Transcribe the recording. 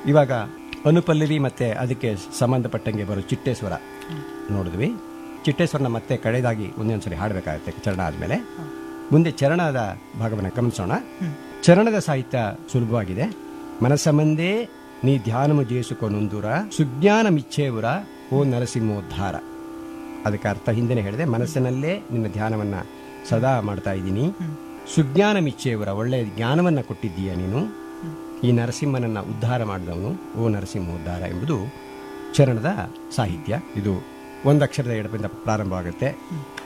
ಇವಾಗ ಅನುಪಲ್ಲವಿ ಮತ್ತೆ ಅದಕ್ಕೆ ಸಂಬಂಧಪಟ್ಟಂಗೆ ಬರೋ ಚಿಟ್ಟೇಶ್ವರ ನೋಡಿದ್ವಿ ಚಿಟ್ಟೇಶ್ವರನ ಮತ್ತೆ ಕಡೆದಾಗಿ ಒಂದೊಂದು ಸರಿ ಹಾಡಬೇಕಾಗುತ್ತೆ ಚರಣ ಆದಮೇಲೆ ಮುಂದೆ ಚರಣದ ಭಾಗವನ್ನು ಗಮನಿಸೋಣ ಚರಣದ ಸಾಹಿತ್ಯ ಸುಲಭವಾಗಿದೆ ಮನಸ್ಸ ಮಂದೇ ನೀ ಧ್ಯಾನಮು ಜೇಸುಕೊನೊಂದೂರ ಸುಜ್ಞಾನ ಮಿಚ್ಛೇವುರ ಓ ನರಸಿಂಹೋದ್ಧಾರ ಅದಕ್ಕೆ ಅರ್ಥ ಹಿಂದೆನೇ ಹೇಳಿದೆ ಮನಸ್ಸಿನಲ್ಲೇ ನಿನ್ನ ಧ್ಯಾನವನ್ನ ಸದಾ ಮಾಡ್ತಾ ಇದ್ದೀನಿ ಸುಜ್ಞಾನ ಮಿಚ್ಚೆಯವರ ಒಳ್ಳೆಯ ಜ್ಞಾನವನ್ನ ಕೊಟ್ಟಿದ್ದೀಯ ನೀನು ಈ ನರಸಿಂಹನನ್ನ ಉದ್ಧಾರ ಮಾಡಿದವನು ಓ ನರಸಿಂಹ ಉದ್ಧಾರ ಎಂಬುದು ಚರಣದ ಸಾಹಿತ್ಯ ಇದು ಒಂದು ಅಕ್ಷರದ ಎಡಪಿಂದ ಪ್ರಾರಂಭವಾಗುತ್ತೆ